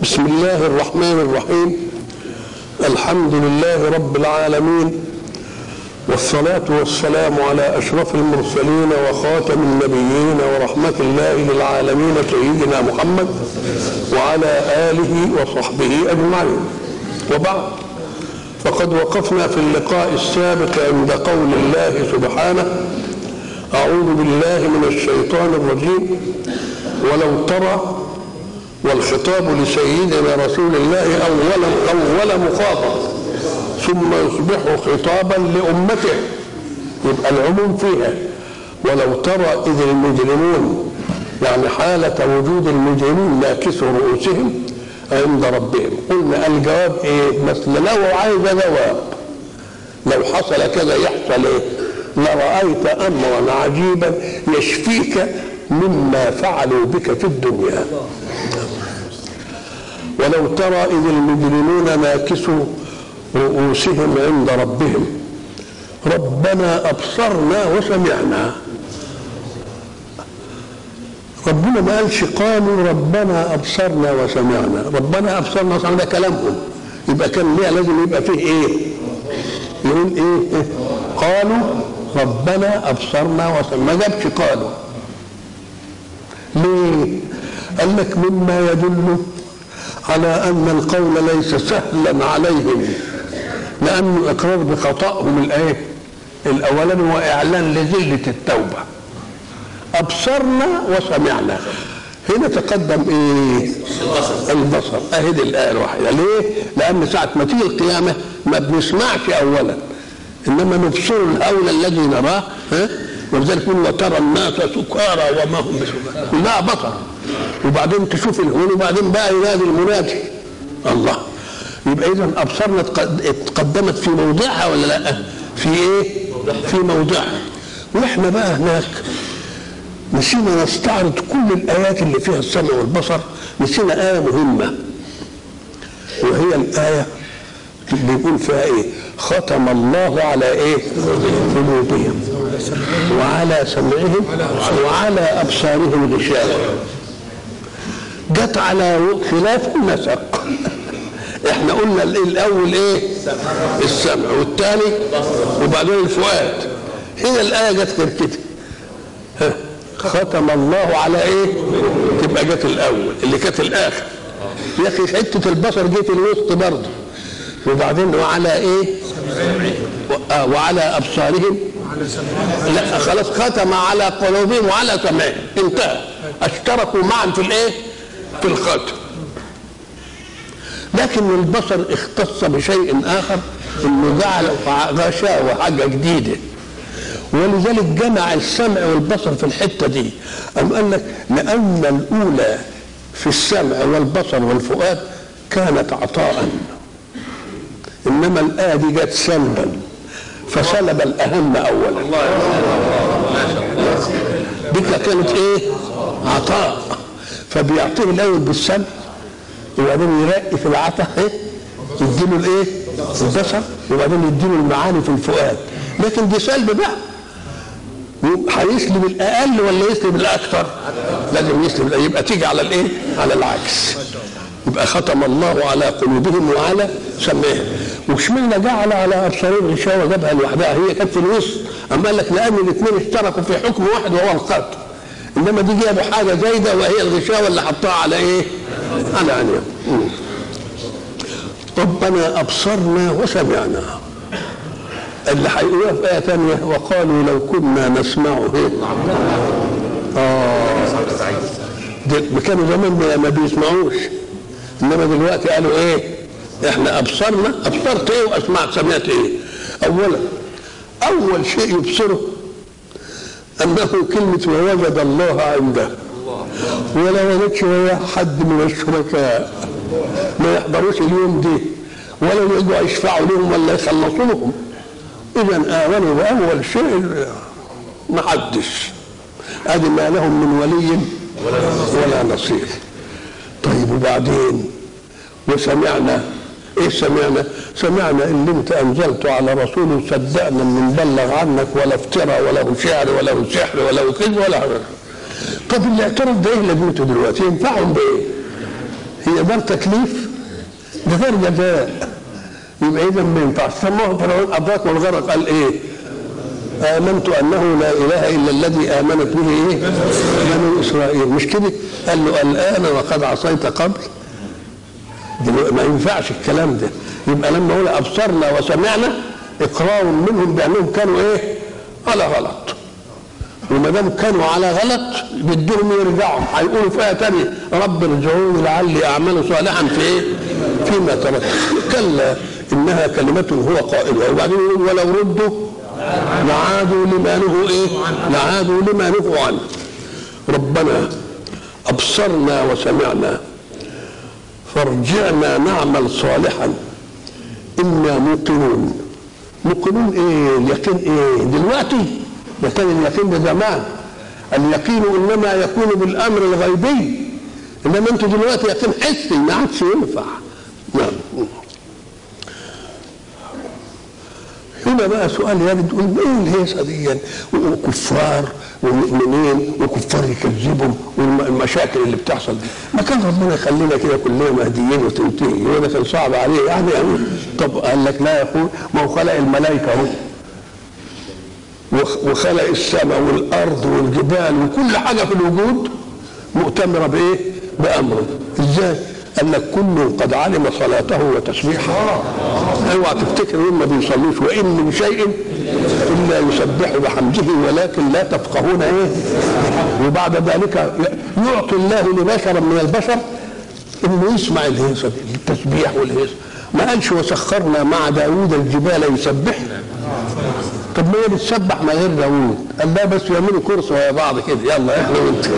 بسم الله الرحمن الرحيم الحمد لله رب العالمين والصلاة والسلام على أشرف المرسلين وخاتم النبيين ورحمة الله للعالمين سيدنا محمد وعلى آله وصحبه أجمعين وبعد فقد وقفنا في اللقاء السابق عند قول الله سبحانه أعوذ بالله من الشيطان الرجيم ولو ترى والخطاب لسيدنا رسول الله أول أول مخاطب ثم يصبح خطابا لأمته يبقى العموم فيها ولو ترى إذ المجرمون يعني حالة وجود المجرمين ناكسوا رؤوسهم عند ربهم قلنا الجواب ايه مثل لو عايز جواب لو حصل كذا يحصل ايه لرأيت أمرا عجيبا يشفيك مما فعلوا بك في الدنيا ولو ترى إذ المجرمون ناكسوا رؤوسهم عند ربهم ربنا أبصرنا وسمعنا ربنا ما قالش قالوا ربنا أبصرنا وسمعنا ربنا أبصرنا وسمعنا ده كلامهم يبقى كان ليه لازم يبقى فيه إيه يقول إيه, إيه؟ قالوا ربنا أبصرنا وسمعنا ما جابش قالوا ليه قال لك مما يدل على أن القول ليس سهلا عليهم لأنه إقرار بخطأهم الآية الأولاني وإعلان لذلة التوبة أبصرنا وسمعنا هنا تقدم إيه؟ البصر البصر أهي دي الآية الواحدة ليه؟ لأن ساعة ما تيجي القيامة ما بنسمعش أولا إنما نبصر الهول الذي نراه ها؟ ولذلك قلنا ترى الناس سكارى وما هم بسكارى كلها بصر وبعدين تشوف الهون وبعدين بقى ينادي المنادي الله يبقى اذا ابصارنا اتقدمت في موضعها ولا لا؟ في ايه؟ في موضعها واحنا بقى هناك نسينا نستعرض كل الايات اللي فيها السمع والبصر نسينا ايه مهمه وهي الايه بيقول فيها ايه؟ ختم الله على ايه؟ قلوبهم وعلى سمعهم وعلى ابصارهم غشاوه جت على خلاف النسق احنا قلنا الاول ايه السمع والثاني وبعدين الفؤاد هنا الايه جت غير كده ختم الله على ايه تبقى جت الاول اللي كانت الاخر يا اخي حته البصر جت الوسط برضه وبعدين وعلى ايه وعلى ابصارهم لا خلاص ختم على قلوبهم وعلى سمعهم انتهى اشتركوا معا في الايه في الختم لكن البصر اختص بشيء اخر انه جعل غشاوه حاجه جديده ولذلك جمع السمع والبصر في الحته دي أم قال لك لان الاولى في السمع والبصر والفؤاد كانت عطاء انما الايه دي جت سلبا فسلب الاهم اولا دي كانت ايه عطاء فبيعطيه الاول بالسمع وبعدين يرقي في العطاء ايه يديله الايه البصر وبعدين يديله المعاني في الفؤاد لكن دي سلب بقى هيسلب الاقل ولا يسلب الاكثر لازم يسلب يبقى تيجي على الايه على العكس يبقى ختم الله على قلوبهم وعلى سمعهم وشملنا جعل على ابصارهم غشاوه جابها لوحدها هي كانت في الوسط اما قال لك لان الاثنين اشتركوا في حكم واحد وهو الختم انما دي جابوا حاجه زايده وهي الغشاوه اللي حطها على ايه؟ على عينيهم ربنا ابصرنا وسمعنا اللي هيقولوها في ايه ثانيه وقالوا لو كنا نسمع ايه؟ اه كانوا زمان ما بيسمعوش انما دلوقتي قالوا ايه؟ احنا ابصرنا ابصرت ايه واسمعت سمعت ايه؟ اولا اول شيء يبصره انه كلمه ووجد الله عنده ولا وجدش وياه حد من الشركاء ما يحضروش اليوم دي ولا يجوا يشفعوا لهم ولا يخلصوا لهم اذا امنوا باول شيء ما حدش ادي ما لهم من ولي ولا نصير طيب وبعدين وسمعنا ايه سمعنا سمعنا اللي انت انزلته على رسول صدقنا من بلغ عنك ولا افترى ولا شعر ولا سحر ولا كذب ولا طب اللي اعترف ده ايه لازمته دلوقتي ينفعهم بايه هي دار تكليف ده دار جزاء يبقى اذا ما ينفعش سموه فرعون ادراك والغرق قال ايه؟ آمنت أنه لا إله إلا الذي آمنت به إيه؟ بنو إسرائيل مش كده؟ قال له الآن وقد عصيت قبل دلوقتي ما ينفعش الكلام ده يبقى لما أقول أبصرنا وسمعنا إقرار منهم بأنهم كانوا إيه؟ على غلط وما دام كانوا على غلط بدهم يرجعوا هيقولوا فيها تانية رب ارجعوني لعلي اعمل صالحا في ايه؟ فيما تركت كلا انها كلمة هو قائلها وبعدين يقول ولو ردوا لعادوا لما نهوا ايه؟ لعادوا لما نهوا عنه ربنا ابصرنا وسمعنا فارجعنا نعمل صالحا انا موقنون موقنون ايه؟ اليقين ايه؟ دلوقتي ده كان اليقين ده زمان اليقين انما يكون بالامر الغيبي انما انتوا دلوقتي يقين حسي ما عادش ينفع نعم هنا بقى سؤال يرد تقول ايه الهيصه دي وكفار ومؤمنين وكفار يكذبهم والمشاكل اللي بتحصل دي ما كان ربنا يخلينا كده كلنا مهديين وتنتهي هو ده كان صعب عليه يعني, يعني طب قال لك لا يا اخوي ما هو خلق الملائكه اهو وخلق السماء والارض والجبال وكل حاجه في الوجود مؤتمره بايه؟ بامره ازاي؟ قال لك كل قد علم صلاته وتسبيحه اوعى تفتكر هم ما بيصلوش وان من شيء الا يسبح بحمده ولكن لا تفقهون ايه وبعد ذلك يعطي الله لبشرا من البشر انه يسمع الهيصه التسبيح والهيصه ما قالش وسخرنا مع داوود الجبال يسبحنا طب ما هي بتسبح من غير داوود قال لا بس يعملوا كرسي ويا بعض كده يلا احنا وانت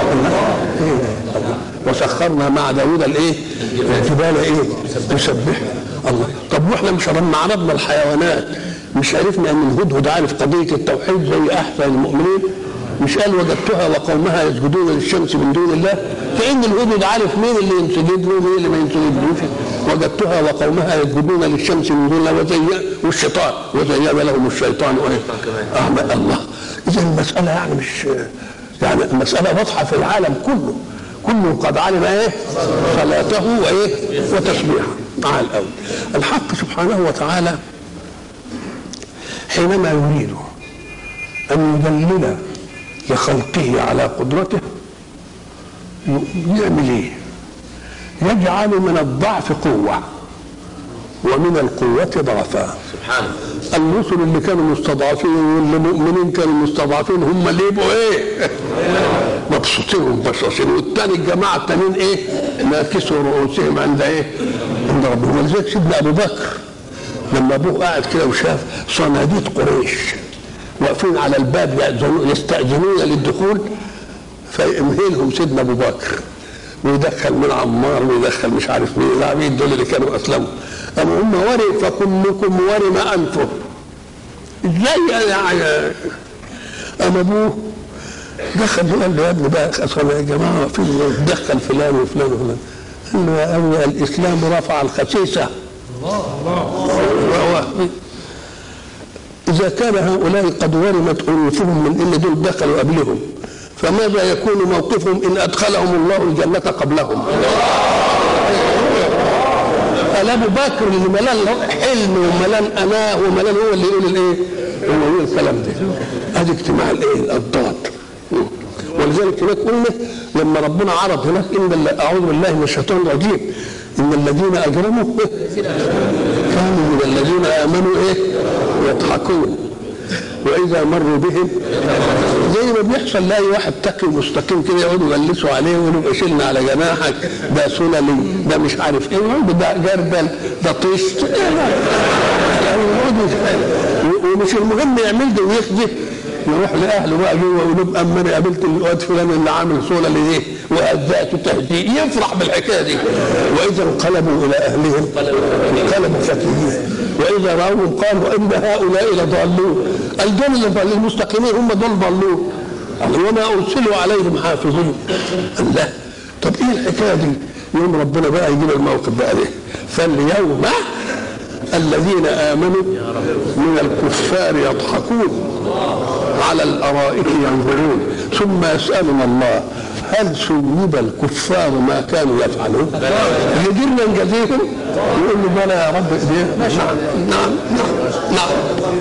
وسخرنا مع داوود الايه الجبال ايه يسبح الله طب واحنا مش لما عرضنا الحيوانات مش عرفنا ان الهدهد عارف قضيه التوحيد زي احسن المؤمنين مش قال وجدتها وقومها يسجدون للشمس من دون الله كان الهدهد عارف مين اللي ينسجد له ومين اللي ما ينسجدلوش وجدتها وقومها يسجدون للشمس من دون الله وزي والشيطان وزين لهم الشيطان وايه آه الله اذا المساله يعني مش يعني المساله واضحه في العالم كله كله قد علم ايه صلاته وايه وتسبيحه مع الاول الحق سبحانه وتعالى حينما يريد ان يدلل لخلقه على قدرته يعمل ايه يجعل من الضعف قوه ومن القوة ضعفا سبحانه الرسل اللي كانوا مستضعفين واللي مؤمنين كانوا مستضعفين هم اللي يبقوا ايه؟ مبسوطين ومبسوطين والتاني الجماعة التانيين ايه؟ ناكسوا رؤوسهم عند ايه؟ عند ربهم ولذلك سيدنا ابو بكر لما ابوه قاعد كده وشاف صناديد قريش واقفين على الباب يأذنون- يستأذنون للدخول فيمهلهم سيدنا ابو بكر ويدخل من عمار ويدخل مش عارف مين العبيد دول اللي كانوا اسلموا اما هم وري فكلكم ورم انفه ازاي يعني اما ابوه دخل قال له يا ابني بقى اصلا يا جماعه واقفين دخل فلان وفلان وفلان قال له يا ابني الاسلام رفع الخسيسه الله إذا كان هؤلاء قد ورمت أنوفهم من إن دول دخلوا قبلهم فماذا يكون موقفهم إن أدخلهم الله الجنة قبلهم قال أبو بكر اللي ملان حلم وملان أناه وملان هو اللي يقول الإيه؟ هو يقول الكلام ده هذا اجتماع الإيه؟ الضاد ولذلك هناك قلنا لما ربنا عرض هناك إن الل- أعوذ بالله من الشيطان الرجيم إن الذين أجرموا كانوا من الذين آمنوا إيه؟ يضحكون وإذا مروا بهم زي ما بيحصل لاقي واحد تقي مستقيم كده يقعدوا يجلسوا عليه ويقولوا شيلنا على جناحك ده سللي ده مش عارف ايه ويقعدوا ده جردل ده طشت يعني يقعدوا و- ومش المهم يعمل ده ويخذف يروح لاهله بقى جوه ويقول لهم اما انا قابلت الواد فلان اللي عامل صوله ليه وهزأته تهزيء يفرح بالحكايه دي واذا انقلبوا الى اهلهم انقلبوا فكهين واذا راوهم قالوا ان هؤلاء لضالون قال دول اللي ضالين المستقيمين هم دول ضالون قال وما ارسلوا عليهم حافظين قال لا طب ايه الحكايه دي؟ يوم ربنا بقى يجيب الموقف بقى ده فاليوم الذين امنوا من الكفار يضحكون على الارائك ينظرون ثم يسالنا الله هل سوب الكفار ما كانوا يفعلون؟ قدرنا نجازيهم؟ يقول له بلى يا رب إيه؟ نعم نعم نعم نعم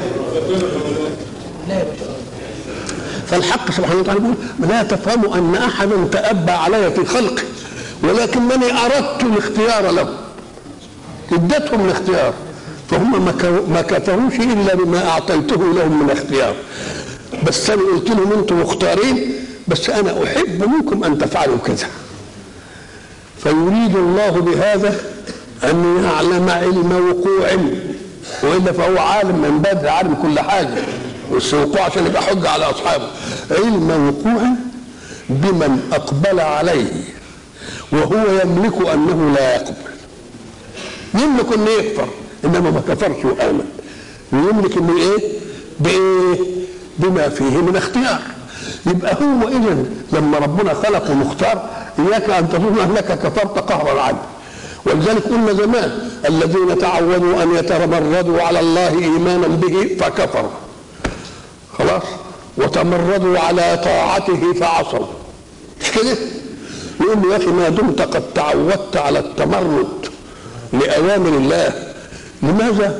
فالحق سبحانه وتعالى يقول لا تفهموا ان احدا تأبى علي في خلقي ولكنني اردت الاختيار له ادتهم الاختيار فهم ما كفروش الا بما اعطيته لهم من اختيار بس انا قلت لهم انتم مختارين بس انا احب منكم ان تفعلوا كذا فيريد الله بهذا ان يعلم علم وقوع والا فهو عالم من بدري عالم كل حاجه بس وقوع عشان يبقى حجه على اصحابه علم وقوع بمن اقبل عليه وهو يملك انه لا يقبل يملك انه يكفر انما ما كفرش وامن ويملك انه ايه بايه بما فيه من اختيار يبقى هو اذا لما ربنا خلقه مختار اياك ان تظن انك كفرت قهرا عنه ولذلك قلنا زمان الذين تعودوا ان يتمردوا على الله ايمانا به فكفروا خلاص وتمردوا على طاعته فعصوا مش كده يقول له يا اخي ما دمت قد تعودت على التمرد لاوامر الله لماذا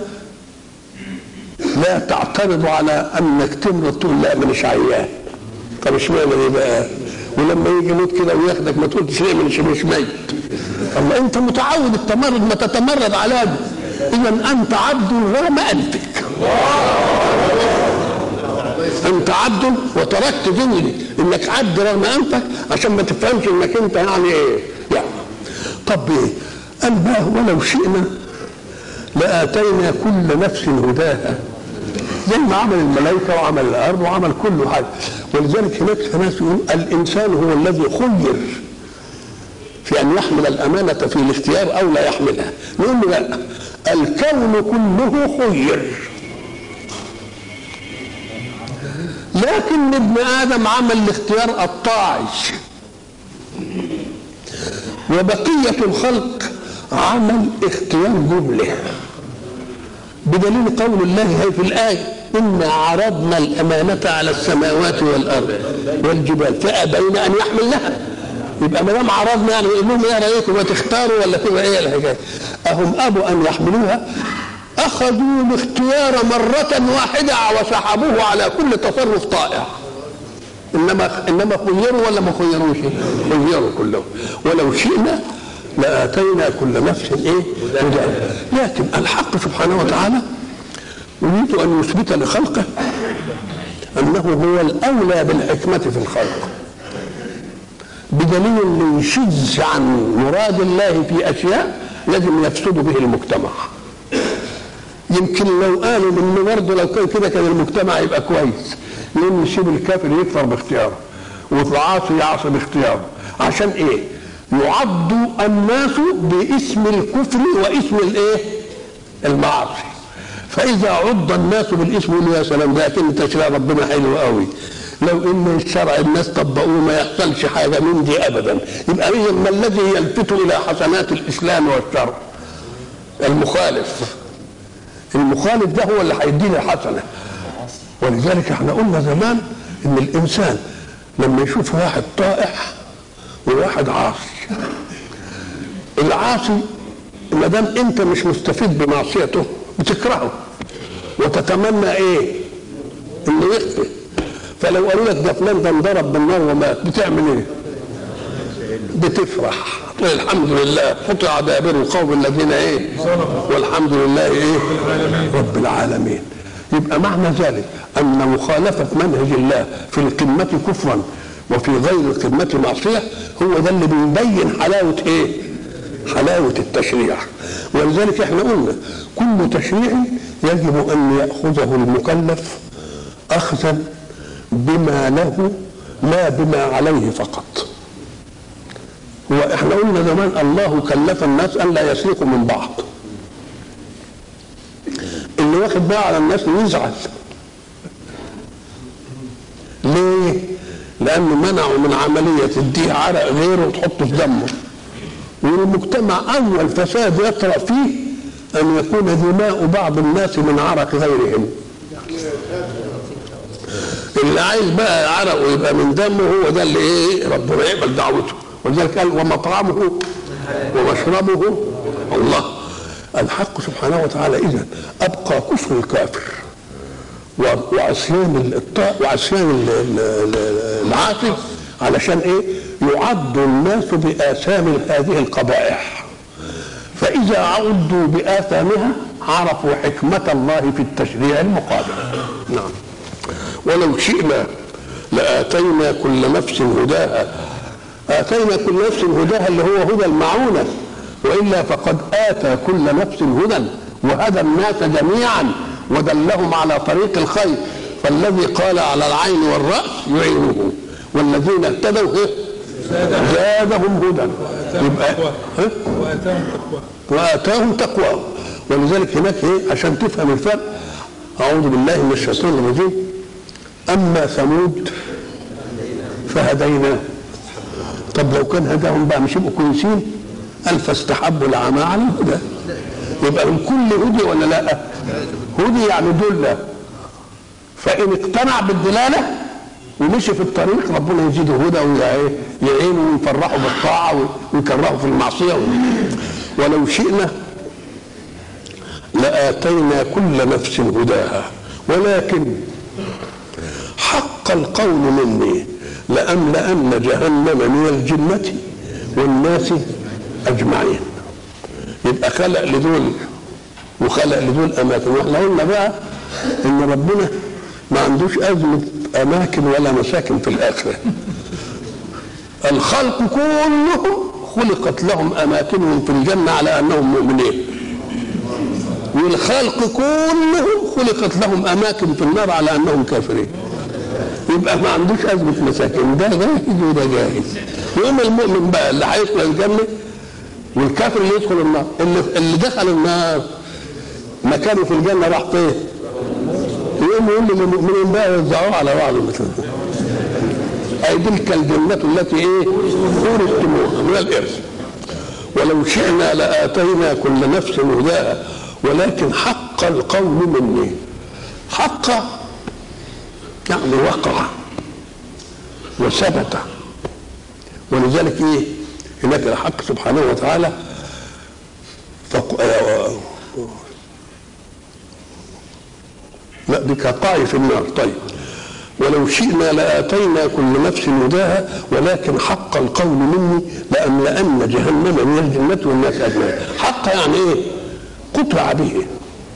لا تعترض على انك تمرض تقول لا مانيش عيان طب اشمعنى ايه بقى ولما يجي يموت كده وياخدك ما تقولش ليه مش مش ميت الله انت متعود التمرد ما تتمرد على اذا انت عبد رغم انفك انت عبد وتركت ذنبي انك عبد رغم انفك عشان ما تفهمش انك انت يعني ايه يعني طب ايه قال بقى ولو شئنا لاتينا كل نفس هداها زي ما عمل الملائكه وعمل الارض وعمل كل حاجه ولذلك هناك ناس يقول الانسان هو الذي خير في ان يحمل الامانه في الاختيار او لا يحملها نقول له لا الكون كله خير لكن ابن ادم عمل الاختيار الطاعي وبقيه الخلق عمل اختيار جمله بدليل قول الله هي في الآية إنا عرضنا الأمانة على السماوات والأرض والجبال فأبين أن يحملنها يبقى ما دام عرضنا يعني يقول لهم ايه رايكم تختاروا ولا تبقى ايه الحكايه؟ اهم ابوا ان يحملوها اخذوا الاختيار مره واحده وسحبوه على كل تصرف طائع انما انما خيروا ولا ما خيروش؟ خيروا كلهم ولو شئنا لاتينا كل نفس ايه؟ هدى لكن الحق سبحانه وتعالى يريد ان يثبت لخلقه انه هو الاولى بالحكمه في الخلق بدليل انه يشذ عن مراد الله في اشياء لازم يفسد به المجتمع يمكن لو قالوا انه برضه لو كان كده كان المجتمع يبقى كويس لان يسيب الكافر يكفر باختياره والعاصي يعصي باختياره عشان ايه؟ يعض الناس باسم الكفر واسم الايه؟ المعاصي فاذا عض الناس بالاسم يقولوا يا سلام ده كلمه تشريع ربنا حلو قوي لو ان الشرع الناس طبقوه ما يحصلش حاجه من دي ابدا يبقى اذا ما الذي يلفت الى حسنات الاسلام والشرع المخالف المخالف ده هو اللي هيدينا الحسنه ولذلك احنا قلنا زمان ان الانسان لما يشوف واحد طائع وواحد عاصي العاصي ما دام انت مش مستفيد بمعصيته بتكرهه وتتمنى ايه؟ انه يخفي فلو قالوا لك ده فلان ده انضرب بالنار ومات بتعمل ايه؟ بتفرح تقول الحمد لله قطع دابر القوم الذين ايه؟ والحمد لله ايه؟ رب العالمين يبقى معنى ذلك ان مخالفه منهج الله في القمه كفرا وفي غير القمه معصيه هو ده اللي بيبين حلاوه ايه؟ حلاوه التشريع ولذلك احنا قلنا كل تشريع يجب ان ياخذه المكلف اخذا بما له لا بما عليه فقط هو احنا قلنا زمان الله كلف الناس ان لا يسرقوا من بعض اللي واخد بقى على الناس يزعل ليه؟ لأنه منعوا من عملية تديه عرق غيره وتحطه في دمه والمجتمع أول فساد يطرأ فيه أن يكون دماء بعض الناس من عرق غيرهم اللي عايز بقى عرقه يبقى من دمه هو ده اللي ايه ربنا يقبل دعوته ولذلك قال ومطعمه ومشربه الله الحق سبحانه وتعالى اذا ابقى كفر الكافر و- وعصيان الطاء وعصيان ال- ال- ال- العاصي علشان ايه يعد الناس باثام هذه القبائح فاذا عدوا باثامها عرفوا حكمه الله في التشريع المقابل نعم ولو شئنا لاتينا كل نفس هداها اتينا كل نفس هداها اللي هو هدى المعونه والا فقد اتى كل نفس هدى وهدى الناس جميعا ودلهم على طريق الخير فالذي قال على العين والراس يعينه والذين اهتدوا إيه؟ زادهم هدى يبقى ها؟ واتاهم تقوى واتاهم تقوى ولذلك هناك ايه عشان تفهم الفرق اعوذ بالله من الشيطان الرجيم اما ثمود فهديناه طب لو كان هداهم بقى مش يبقوا كويسين قال فاستحبوا العمى على الهدى يبقى من كل هدي ولا لا هدي يعني دله فان اقتنع بالدلاله ومشي في الطريق ربنا يزيده هدى ويعينه ويفرحه بالطاعه ويكرهه في المعصيه ولو شئنا لاتينا كل نفس هداها ولكن حق القول مني لأملأن جهنم من الجنة والناس أجمعين يبقى خلق لدول وخلق لدول أماكن واحنا قلنا بقى إن ربنا ما عندوش أزمة أماكن ولا مساكن في الآخرة الخلق كلهم خلقت لهم أماكنهم في الجنة على أنهم مؤمنين والخلق كلهم خلقت لهم أماكن في النار على أنهم كافرين يبقى ما عندوش أزمة مساكن ده جاهز وده جاهز يقوم المؤمن بقى اللي هيدخل الجنة والكافر اللي يدخل النار اللي, اللي دخل النار مكانه في الجنة راح فين؟ يقوم يقول للمؤمنين بقى يوزعوه على بعض مثلا أي تلك الجنة التي إيه؟ أورثتموها من الإرث ولو شئنا لآتينا كل نفس هداها ولكن حق القول مني حق يعني وقع وثبت ولذلك ايه هناك الحق سبحانه وتعالى فق... لا دي كقاع في النار طيب ولو شئنا لآتينا كل نفس هداها ولكن حق القول مني لأملأن جهنم من الجنة والناس أجمعين حق يعني إيه؟ قطع به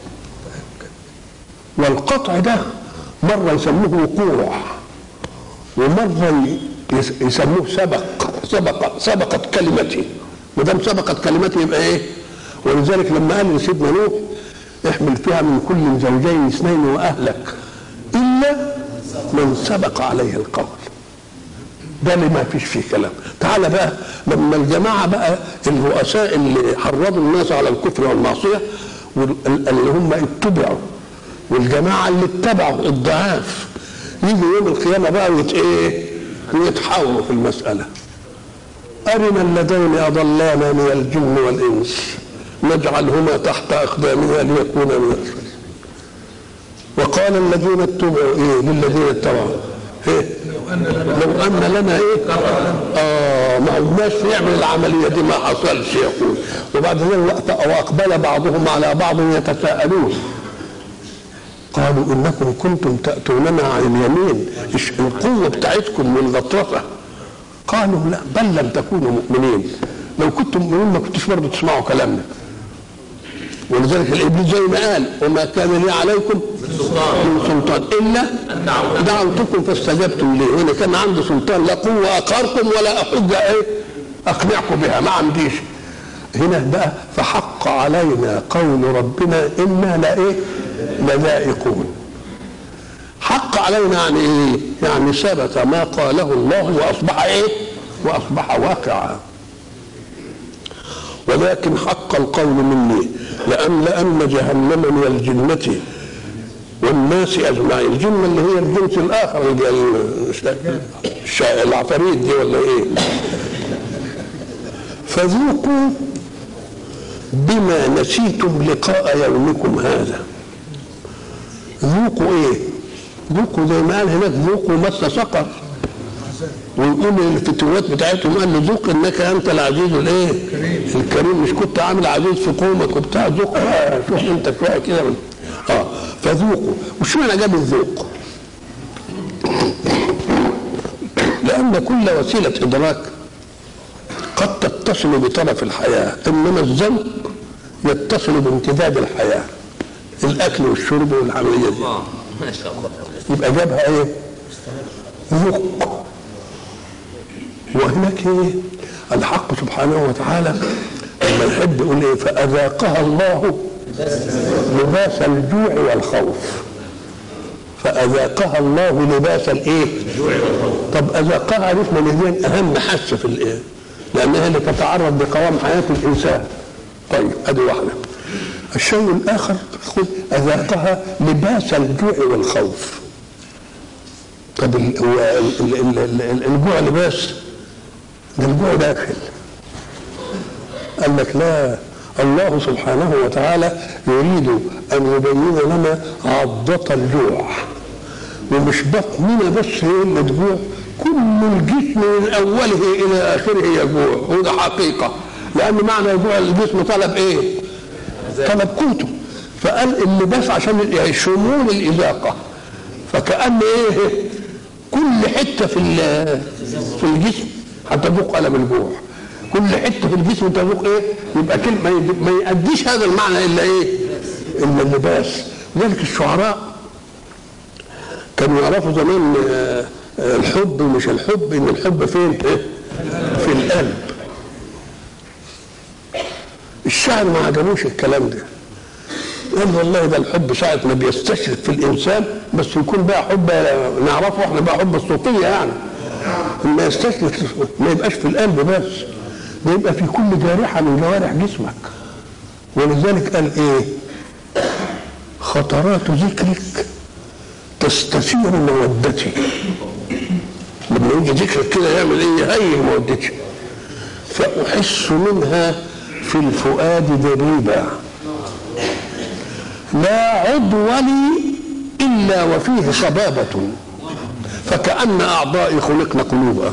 والقطع ده مرة يسموه وقوع ومرة يس- يسموه سبق سبق سبقت كلمتي ما دام سبقت كلمتي يبقى ايه؟ ولذلك لما قال لسيدنا نوح احمل فيها من كل زوجين اثنين واهلك الا من سبق عليه القول ده اللي ما فيش فيه كلام تعال بقى لما الجماعة بقى الرؤساء اللي حرضوا الناس على الكفر والمعصية وال- اللي هم اتبعوا والجماعة اللي اتبعوا الضعاف يجي يوم القيامة بقى ويت ايه ويتحاوروا في المسألة أرنا اللذين أضلانا من الجن والإنس نجعلهما تحت أقدامنا ليكونا من الأسفلين وقال الذين اتبعوا ايه للذين اتبعوا ايه لو ان لنا ايه اه ما عدناش يعمل العمليه دي ما حصلش يقول وبعد ذلك واقبل بعضهم على بعض يتساءلون قالوا انكم كنتم تاتوننا عن اليمين إيش القوه بتاعتكم والغطرسه قالوا لا بل لم تكونوا مؤمنين لو كنتم مؤمنين ما كنتوش برضه تسمعوا كلامنا ولذلك الابليس زي ما قال وما كان لي عليكم من سلطان الا دعوتكم فاستجبتم لي وانا كان عندي سلطان لا قوه اقهركم ولا احج ايه اقنعكم بها ما عنديش هنا بقى فحق علينا قول ربنا انا لا ايه لذائقون حق علينا يعني ايه يعني ثبت ما قاله الله واصبح ايه واصبح واقعا ولكن حق القول مني لأملأن جهنم من الجنة والناس أجمعين الجنة اللي هي الجنس الآخر اللي هي ال- الش- العفاريت دي ولا إيه فذوقوا بما نسيتم لقاء يومكم هذا ذوقوا إيه ذوقوا زي ما قال هناك ذوقوا مس سقر ويقول الفتوات بتاعتهم قال له ذوق انك انت العزيز الايه؟ الكريم مش كنت عامل عزيز في قومك وبتاع ذوق بقى شوف انت شويه كده من- اه فذوقوا وش معنى جاب الذوق؟ لان كل وسيله ادراك قد تتصل بطرف الحياه انما الذوق يتصل بامتداد الحياه الاكل والشرب والعمليه دي الله ما شاء الله يبقى جابها ايه؟ ذوق وهناك ايه؟ الحق سبحانه وتعالى لما يحب يقول ايه؟ فأذاقها الله لباس الجوع والخوف فأذاقها الله لباس الايه؟ طب أذاقها عرفنا ان دي أهم حاسة في الايه؟ لأنها اللي تتعرض بقوام حياة الإنسان طيب أدي واحدة الشيء الآخر يقول أذاقها لباس الجوع والخوف طب ال- هو ال- ال- ال- ال- الجوع لباس ده الجوع داخل قال لك لا الله سبحانه وتعالى يريد ان يبين لنا عضة الجوع ومش بطننا بس هي اللي تجوع كل الجسم من اوله الى اخره يجوع وده حقيقه لان معنى الجوع الجسم طلب ايه؟ طلب قوته فقال اللباس عشان يعني شمول الاذاقه فكأن ايه كل حته في ال- في الجسم هتذوق الم الجوع كل حته في الجسم تذوق ايه يبقى كلمه ما يد- ما يأديش هذا المعنى الا ايه الا اللباس لذلك الشعراء كانوا يعرفوا زمان آه، آه، الحب ومش الحب ان الحب فين إيه؟ في القلب الشاعر ما عجبوش الكلام ده قال والله ده الحب ساعة ما بيستشرف في الإنسان بس يكون بقى حب نعرفه احنا بقى حب الصوتية يعني ما يستشرف ما يبقاش في القلب بس ده يبقى في كل جارحة من جوارح جسمك ولذلك قال ايه خطرات ذكرك تستثير مودتي لما يجي ذكرك كده يعمل ايه يهيئ مودتي فأحس منها في الفؤاد دبيبا لا عضو لي إلا وفيه صبابة فكأن أعضائي خلقن قلوبا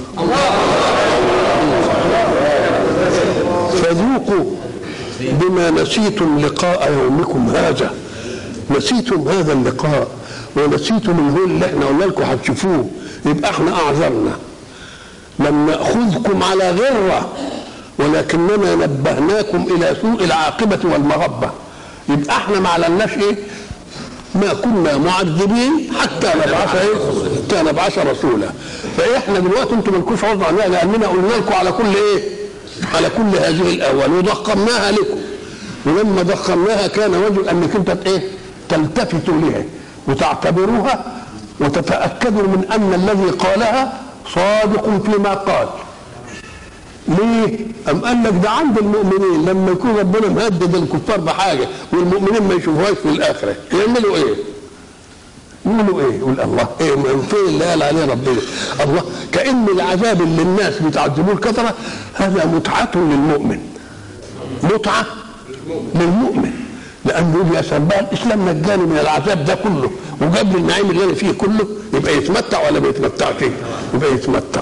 فذوقوا بما نسيتم لقاء يومكم هذا نسيتم هذا اللقاء ونسيتم الهول اللي احنا قلنا لكم هتشوفوه يبقى احنا اعذرنا لم ناخذكم على غره ولكننا نبهناكم الى سوء العاقبه والمغبه يبقى احنا ما علمناش ايه ما كنا معذبين حتى نبعث ايه حتى نبعث رسولا فاحنا دلوقتي انتم مالكوش عذر عنها لاننا قلنا لكم على كل ايه على كل هذه الاول وضخمناها لكم ولما ضخمناها كان وجب انك انت ايه تلتفتوا لها وتعتبروها وتتاكدوا من ان الذي قالها صادق فيما قال ليه؟ أم قال لك ده عند المؤمنين لما يكون ربنا مهدد الكفار بحاجة والمؤمنين ما يشوفوهاش في الآخرة يعملوا إيه؟ يقولوا إيه؟ يقول الله إيه من فين اللي قال عليه ربنا؟ الله كأن العذاب اللي الناس بتعذبوه الكثرة هذا متعة للمؤمن متعة للمؤمن لأنه يقول يا سلام بقى الإسلام نجاني من العذاب ده كله وجاب لي النعيم اللي أنا فيه كله يبقى يتمتع ولا ما يتمتعش؟ يبقى يتمتع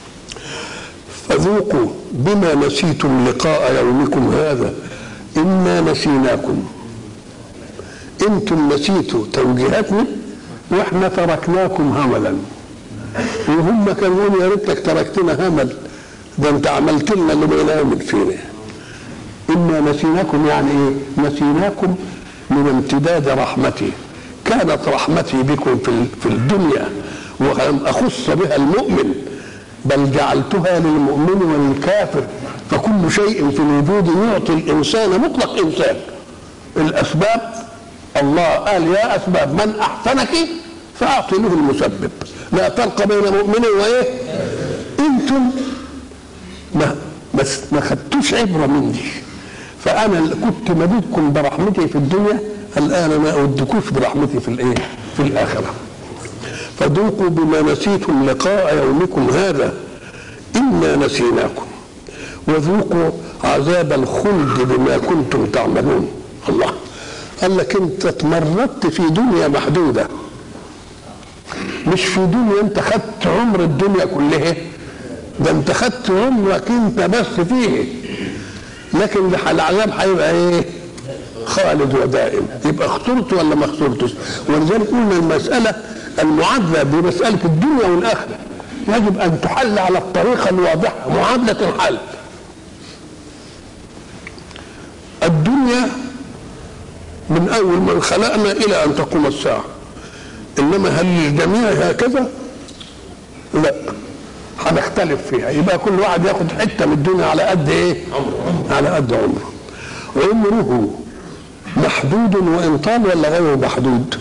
فذوقوا بما نسيتم لقاء يومكم هذا إنا نسيناكم انتم نسيتوا توجيهاتنا واحنا تركناكم هملا وهم كانوا يقولوا يا ريتك تركتنا همل ده انت عملت لنا اللي ما يعمل فينا انا نسيناكم يعني ايه نسيناكم من امتداد رحمتي كانت رحمتي بكم في في الدنيا ولم اخص بها المؤمن بل جعلتها للمؤمن وللكافر فكل شيء في الوجود يعطي الانسان مطلق انسان الاسباب الله قال يا اسباب من احسنك فاعطي له المسبب لا فرق بين مؤمن وايه انتم ما ما ما خدتوش عبره مني فانا اللي كنت مددكم برحمتي في الدنيا الان ما اودكوش برحمتي في الايه في الاخره فذوقوا بما نسيتم لقاء يومكم هذا انا نسيناكم وذوقوا عذاب الخلد بما كنتم تعملون الله قال لك انت اتمردت في دنيا محدوده مش في دنيا انت خدت عمر الدنيا كلها ده انت خدت عمرك انت بس فيه لكن العذاب هيبقى ايه خالد ودائم يبقى خسرت ولا ما خسرتش ولذلك قلنا المسألة المعادلة بمسألة الدنيا والآخرة يجب أن تحل على الطريقة الواضحة معادلة الحل الدنيا من أول من خلقنا إلى أن تقوم الساعة إنما هل للجميع هكذا؟ لا هنختلف فيها يبقى كل واحد ياخد حتة من الدنيا على قد إيه؟ على قد عمره عمره محدود وإن طال ولا غير محدود؟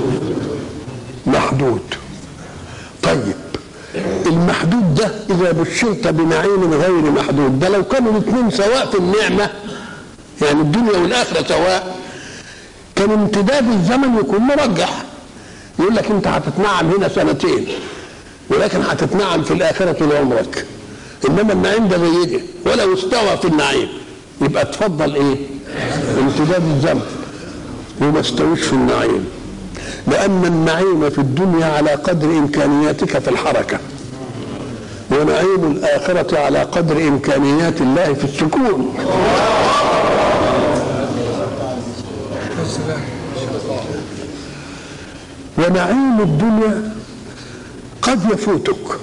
محدود طيب المحدود ده إذا بشرت بنعيم غير محدود ده لو كانوا الاثنين سواء في النعمة يعني الدنيا والآخرة سواء كان امتداد الزمن يكون مرجح يقول لك انت هتتنعم هنا سنتين ولكن هتتنعم في الآخرة طول عمرك إنما النعيم ده زي ده ولو استوى في النعيم يبقى تفضل إيه؟ امتداد الزمن وما استويش في النعيم لأن النعيم في الدنيا على قدر إمكانياتك في الحركة ونعيم الآخرة على قدر إمكانيات الله في السكون ونعيم الدنيا قد يفوتك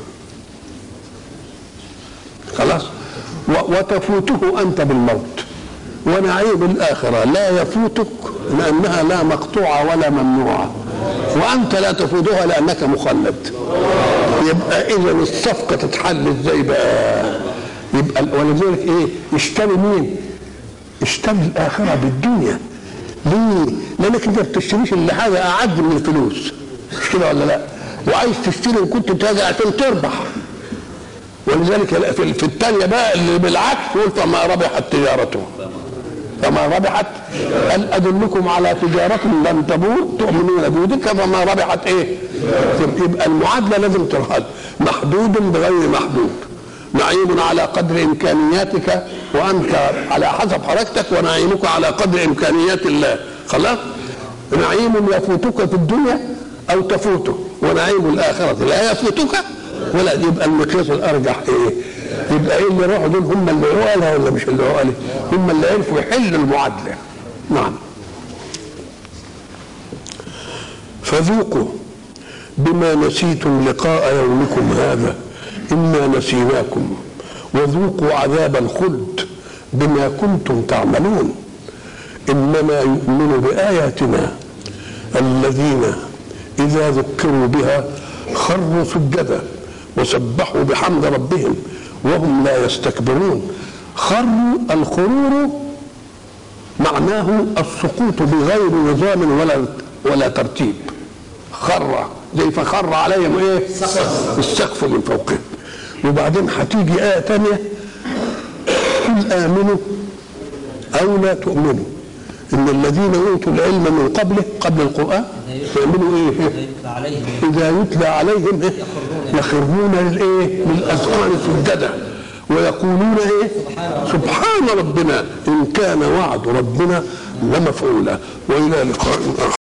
خلاص وتفوته أنت بالموت ونعيم الآخرة لا يفوتك لأنها لا مقطوعة ولا ممنوعة وأنت لا تفوتها لأنك مخلد يبقى إذا الصفقة تتحل إزاي بقى يبقى ولذلك إيه اشتري مين اشتري الآخرة بالدنيا ليه لأنك أنت ما بتشتريش إلا حاجة أعد من الفلوس مش كده ولا لا وعايز تشتري إن كنت تاجر عشان تربح ولذلك في, في الثانية بقى اللي بالعكس يقول فما ربحت تجارته فما ربحت هل ادلكم على تجاره لن تبور تؤمنون بودك فما ربحت ايه؟ يبقى المعادله لازم ترهد محدود بغير محدود نعيم على قدر امكانياتك وانت على حسب حركتك ونعيمك على قدر امكانيات الله خلاص؟ نعيم يفوتك في الدنيا او تفوته ونعيم الاخره لا يفوتك ولا يبقى المقياس الارجح ايه؟ يبقى ايه اللي راحوا دول هم اللي عقلها ولا مش اللي عقلها؟ هم اللي عرفوا يحلوا المعادله. نعم. فذوقوا بما نسيتم لقاء يومكم هذا انا نسيناكم وذوقوا عذاب الخلد بما كنتم تعملون انما يؤمن باياتنا الذين اذا ذكروا بها خروا سجدا وسبحوا بحمد ربهم وهم لا يستكبرون خروا الخرور معناه السقوط بغير نظام ولا ولا ترتيب خر زي فخر عليهم ايه السقف من فوقهم وبعدين هتيجي آية تانية قل آمنوا أو لا تؤمنوا إن الذين أوتوا العلم من قبله قبل القرآن يؤمنوا إيه؟ إذا يتلى عليهم إيه؟ يخرون للإيه؟ للأذقان سجدا ويقولون إيه؟ سبحان ربنا إن كان وعد ربنا لمفعولا وإلى لقاء آخر